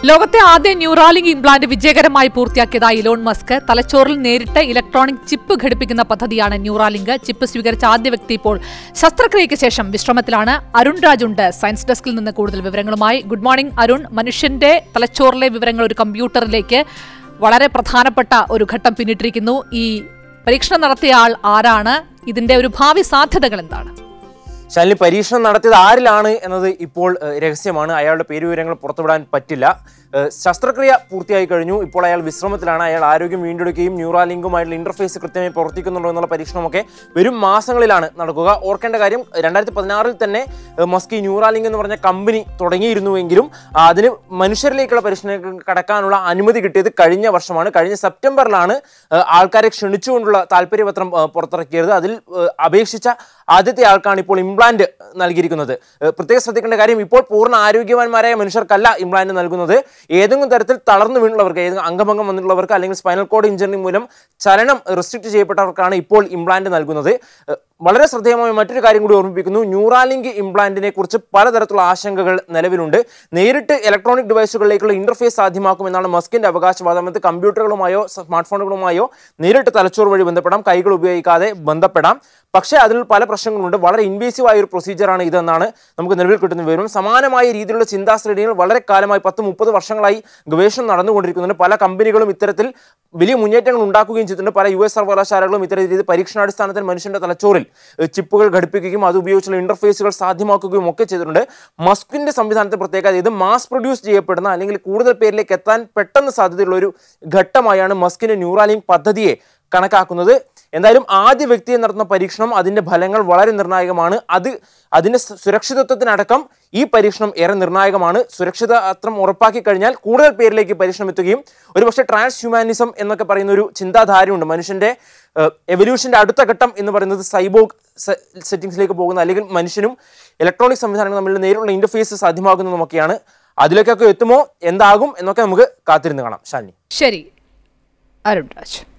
ലോകത്തെ ആദ്യ ന്യൂറാലിംഗ് ഇംപ്ലാന്റ് വിജയകരമായി പൂർത്തിയാക്കിയതായി ഇലോൺ മസ്ക് തലച്ചോറിൽ നേരിട്ട് ഇലക്ട്രോണിക് ചിപ്പ് ഘടിപ്പിക്കുന്ന പദ്ധതിയാണ് ന്യൂറാലിങ്ക് ചിപ്പ് സ്വീകരിച്ച ആദ്യ വ്യക്തി ഇപ്പോൾ ശസ്ത്രക്രിയയ്ക്ക് ശേഷം വിശ്രമത്തിലാണ് അരുൺ രാജുണ്ട് സയൻസ് ഡെസ്കിൽ നിന്ന് കൂടുതൽ വിവരങ്ങളുമായി ഗുഡ് മോർണിംഗ് അരുൺ മനുഷ്യന്റെ തലച്ചോറിലെ വിവരങ്ങൾ ഒരു കമ്പ്യൂട്ടറിലേക്ക് വളരെ പ്രധാനപ്പെട്ട ഒരു ഘട്ടം പിന്നിട്ടിരിക്കുന്നു ഈ പരീക്ഷണം നടത്തിയ ആൾ ആരാണ് ഇതിന്റെ ഒരു ഭാവി സാധ്യതകൾ എന്താണ് ശാലിനി പരീക്ഷണം നടത്തിയത് ആരിലാണ് എന്നത് ഇപ്പോൾ ഏഹ്, രഹസ്യമാണ് അയാളുടെ പേര് വിവരങ്ങൾ പുറത്തുവിടാൻ പറ്റില്ല ഏഹ്, ശസ്ത്രക്രിയ പൂർത്തിയായി കഴിഞ്ഞു ഇപ്പോൾ അയാൾ വിശ്രമത്തിലാണ് അയാൾ ആരോഗ്യം വീണ്ടെടുക്കുകയും ന്യൂറാലിങ്കുമായിട്ടുള്ള ഇന്റർഫേസ് കൃത്യമായി പ്രവർത്തിക്കുന്നുണ്ടോ എന്നുള്ള പരീക്ഷണമൊക്കെ വരും മാസങ്ങളിലാണ് നടക്കുക ഓർക്കേണ്ട കാര്യം രണ്ടായിരത്തി പതിനാറിൽ തന്നെ ഏഹ്, മസ്കി ന്യൂറാലിങ്ക് എന്ന് പറഞ്ഞ കമ്പനി തുടങ്ങിയിരുന്നുവെങ്കിലും ആ, അതിന് മനുഷ്യരിലേക്കുള്ള പരീക്ഷണം കടക്കാനുള്ള അനുമതി കിട്ടിയത് കഴിഞ്ഞ വർഷമാണ് കഴിഞ്ഞ സെപ്റ്റംബറിലാണ് ഏഹ്, ആൾക്കാരെ ക്ഷണിച്ചുകൊണ്ടുള്ള താല്പര്യപത്രം ഏഹ്, പുറത്തിറക്കിയത് അതിൽ ഏഹ്, അപേക്ഷിച്ച ആദ്യത്തെ ആൾക്കാണ് ഇപ്പോൾ ഇംപ്ലാന്റ് നൽകിയിരിക്കുന്നത് ഏഹ്, പ്രത്യേകം ശ്രദ്ധിക്കേണ്ട കാര്യം ഇപ്പോൾ പൂർണ്ണ ആരോഗ്യവാന്മാരായ മനുഷ്യർക്കല്ല ഇംപ്ലാന്റ് നൽകുന്നത് ഏതെങ്കിലും തരത്തിൽ തളർന്നു വീണുള്ളവർക്ക് ഏതെങ്കിലും അംഗഭംഗം വന്നിട്ടുള്ളവർക്ക് അല്ലെങ്കിൽ സ്പൈനൽ കോഡ് ഇഞ്ചറി മൂലം ചലനം റെസ്ട്രിക്ട് ചെയ്യപ്പെട്ടവർക്കാണ് ഇപ്പോൾ ഇംപ്ലാന്റ് നൽകുന്നത് ഏഹ്, വളരെ ശ്രദ്ധേയമായ മറ്റൊരു കാര്യം കൂടി ഓർമ്മിപ്പിക്കുന്നു ന്യൂറാലിങ്ക് ഇംപ്ലാന്റിനെ കുറിച്ച് പലതരത്തിലുള്ള ആശങ്കകൾ നിലവിലുണ്ട് നേരിട്ട് ഇലക്ട്രോണിക് ഡിവൈസുകളിലേക്കുള്ള ഇന്റർഫേസ് സാധ്യമാക്കുമെന്നാണ് മസ്കിന്റെ അവകാശവാദം അത് കമ്പ്യൂട്ടറുകളുമായോ സ്മാർട്ട് ഫോണുകളുമായോ നേരിട്ട് തലച്ചോറ് വഴി ബന്ധപ്പെടാം കൈകൾ ഉപയോഗിക്കാതെ ബന്ധപ്പെടാം പക്ഷേ അതിൽ പല പ്രശ്നങ്ങളുണ്ട് വളരെ ഇൻവേസീവ് ആയ ഒരു പ്രൊസീജിയറാണ് ഇതെന്നാണ് നമുക്ക് നിലവിൽ കിട്ടുന്ന വിവരം സമാനമായ രീതിയിലുള്ള ചിന്താശ്രേണികൾ വളരെ കാലമായി പത്ത് മുപ്പത് വർഷങ്ങളായി ഗവേഷണം നടന്നുകൊണ്ടിരിക്കുന്നുണ്ട് പല കമ്പനികളും ഇത്തരത്തിൽ വലിയ മുന്നേറ്റങ്ങൾ ഉണ്ടാക്കുകയും ചെയ്തിട്ടുണ്ട് പല യു എസ് സർവകലാശാലകളും ഇത്തരം രീതിയിൽ പരീക്ഷണാടിസ്ഥാനത്തിൽ മനുഷ്യന്റെ തലച്ചോറിൽ ഏഹ്, ചിപ്പുകൾ ഘടിപ്പിക്കുകയും അത് ഉപയോഗിച്ചുള്ള ഇന്റർഫേസുകൾ സാധ്യമാക്കുകയും ഒക്കെ ചെയ്തിട്ടുണ്ട് മസ്കിന്റെ സംവിധാനത്തെ പ്രത്യേകത ഇത് മാസ് പ്രൊഡ്യൂസ് ചെയ്യപ്പെടുന്ന അല്ലെങ്കിൽ കൂടുതൽ പേരിലേക്ക് എത്താൻ പെട്ടെന്ന് സാധ്യതയുള്ള ഒരു ഘട്ടമായാണ് മസ്കിന്റെ ന്യൂറാലിംഗ് പദ്ധതിയെ കണക്കാക്കുന്നത് എന്തായാലും ആദ്യ വ്യക്തിയെ നടത്തുന്ന പരീക്ഷണം അതിന്റെ ഫലങ്ങൾ വളരെ നിർണായകമാണ് അത് അതിന്റെ സു- സുരക്ഷിതത്വത്തിനടക്കം ഈ പരീക്ഷണം ഏറെ നിർണായകമാണ് സുരക്ഷിതത്വം ഉറപ്പാക്കി കഴിഞ്ഞാൽ കൂടുതൽ പേരിലേക്ക് പരീക്ഷണം എത്തുകയും ഒരുപക്ഷെ ട്രാൻസ് ഹ്യൂമാനിസം എന്നൊക്കെ പറയുന്ന ഒരു ചിന്താധാരയുണ്ട് മനുഷ്യന്റെ എവല്യൂഷന്റെ അടുത്ത ഘട്ടം എന്ന് പറയുന്നത് സൈബോഗ് സെറ്റിംഗ്സിലേക്ക് പോകുന്ന അല്ലെങ്കിൽ മനുഷ്യനും ഇലക്ട്രോണിക് സംവിധാനങ്ങൾ തമ്മിലുള്ള നേരിട്ടുള്ള ഇന്റർഫേസ് സാധ്യമാകുന്നതുമൊക്കെയാണ് അതിലേക്കൊക്കെ എത്തുമോ എന്താകും എന്നൊക്കെ നമുക്ക് കാത്തിരുന്ന് കാണാം ഷാലിനി ശരി അരുൺ രാജ്